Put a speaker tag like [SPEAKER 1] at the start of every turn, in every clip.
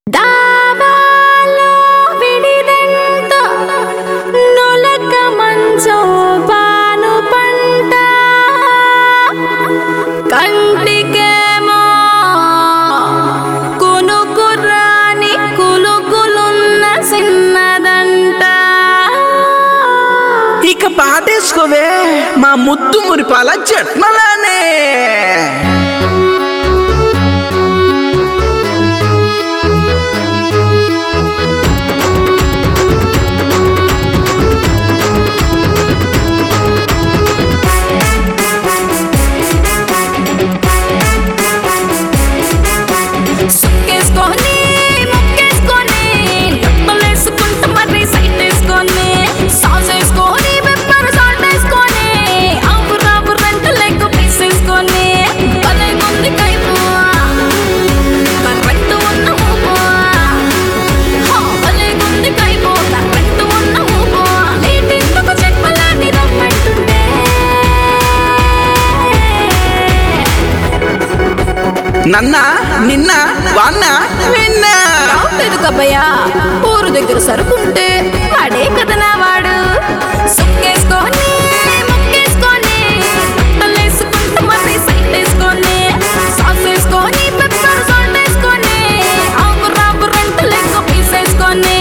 [SPEAKER 1] దావాలో విడిదంత నులక మంచం పాను పంట కంటికేమో కునుకురాని కులుకులున్న చిన్నదంట
[SPEAKER 2] ఇక పాటేసుకోవే మా ముద్దు మురిపాల జట్మలానే
[SPEAKER 1] సుక్కేసుకొని ముక్కేసుకొని లొట్టలేసుకుంటూ మరి సైట్ వేసుకొని సాస్ వేసుకొని పెప్పర్ సాల్ట్ వేసుకొని ఆవు రావు రెంట లెగ్ పీస్ వేసుకొని భలే ఉంది కైపు కరెక్ట్ ఉన్న ఊపు హా, భలే ఉంది కైపు కరెక్ట్ ఉన్న ఊపు నీటిందుకు చెప్పలాంటి రమ్మంటుండే
[SPEAKER 2] నన్న నిన్న వాన్న నిన్న
[SPEAKER 1] రావట్లేదు కబ్బయ్య ఊరు దగ్గర సరుకుంటే వాడే కదనా వాడు సుక్కేసుకొని ముక్కేసుకొని బట్టలేసుకుంటూ మరి సైట్ వేసుకొని సాస్ వేసుకొని పెప్పర్ సాల్ట్ వేసుకొని ఆకు రాకు రెంట లెక్క పీస్ వేసుకొని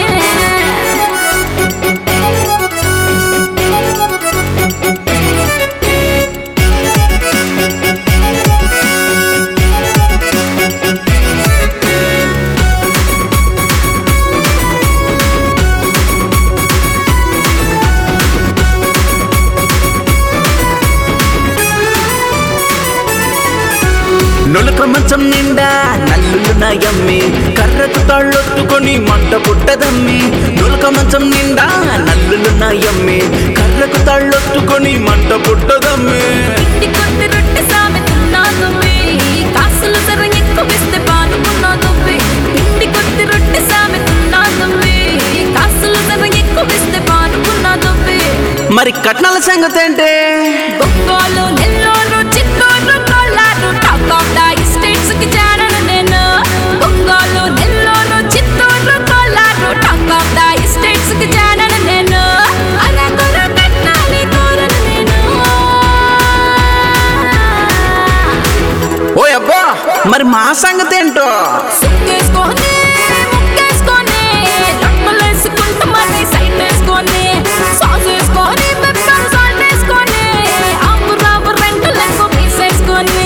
[SPEAKER 2] నులక మంచం నిండా నల్లులు నయమ్మి కర్రకు తాళ్ళొత్తుకొని మంట పుట్టదమ్మి నులక మంచం నిండా నల్లులు నయమ్మి కర్రకు తాళ్ళొత్తుకొని మంట పుట్టదమ్మి
[SPEAKER 1] ఇంటి కొద్ది రొట్టె సామెతున్నా నువ్వే కాసులు సర ఎక్కువిస్తే పానుకున్నా నువ్వే ఇంటి కొద్ది రొట్టె సామెతున్నా నువ్వే కాసులు సర ఎక్కువిస్తే పానుకున్నా నువ్వే
[SPEAKER 2] మరి కట్నాల సంగతి ఏంటి
[SPEAKER 1] బొక్కోలు Nellore Chittoor Kolar top of the states కి చేరను నేను బొంగోలు Nellore Chittoor Kolar top of the states కి చేరను నేను అరకొర కట్నాలి కోరను నేను
[SPEAKER 2] ఓ అబ్బా మరి మా సంగతి ఏంటో
[SPEAKER 1] సుక్కేసుకొని ముక్కేసుకొని లొట్టలేసుకుంటూ మరి సైట్ వేసుకొని సాస్ వేసుకొని పెప్పర్ సాల్ట్ వేసుకొని ఆకు రావు రెంట లెక్క పీస్ వేసుకొని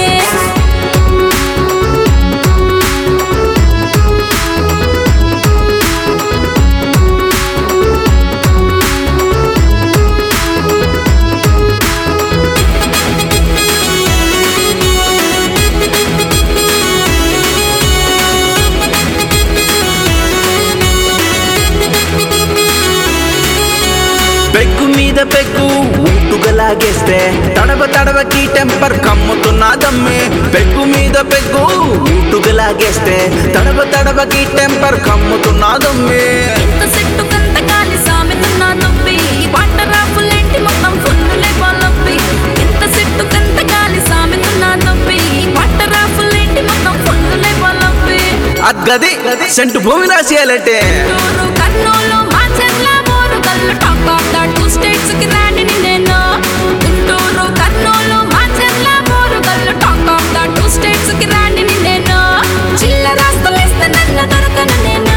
[SPEAKER 2] పెగ్గు మీద పెగ్గు ఊటుగా లాగేస్తే తడవ తడవకి టెంపర్ కమ్ముతున్నదమ్మి పెగ్గు మీద పెగ్గు ఊటుగా లాగేస్తే తడవ తడవకి టెంపర్ కమ్ముతున్నదమ్మి
[SPEAKER 1] ఇంత సెట్టు కంత కాలి సామెతున్న నొప్పి వాటర్ ఆపులేంటి మొత్తం ఫుల్లులే నొప్పి ఇంత సెట్టు కంత కాలి సామెతున్న నొప్పి వాటర్ ఆపులేంటి మొత్తం ఫుల్లులే నొప్పి
[SPEAKER 2] అద్గది సెంటు భూమి రాసేయాలంటే
[SPEAKER 1] గుంటూరు కర్నూలు మాచర్ల మోరుగల్లు top of the two states కి రాణిని నేను గుంటూరు కర్నూలు మాచర్ల మోరుగల్లు top of the two states కి రాణిని నేను చిల్లరాస్తులు ఇస్తే నన్ను దొరకను నేను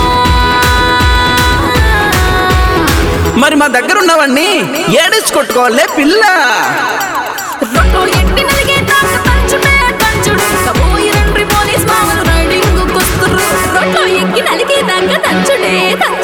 [SPEAKER 2] మరి మా దగ్గర ఉన్నవన్నీ ఏడేసి కొట్టుకోవాలే పిల్ల
[SPEAKER 1] రొట్టో ఎట్టి నలిగే తాక తంచుడే తంచుడు కబోయి రండ్రి పోలీస్ మామలు రైడింగ్ కొస్తురు రొట్టో ఎక్కి నలిగే దాకా తంచుడే తంచుడు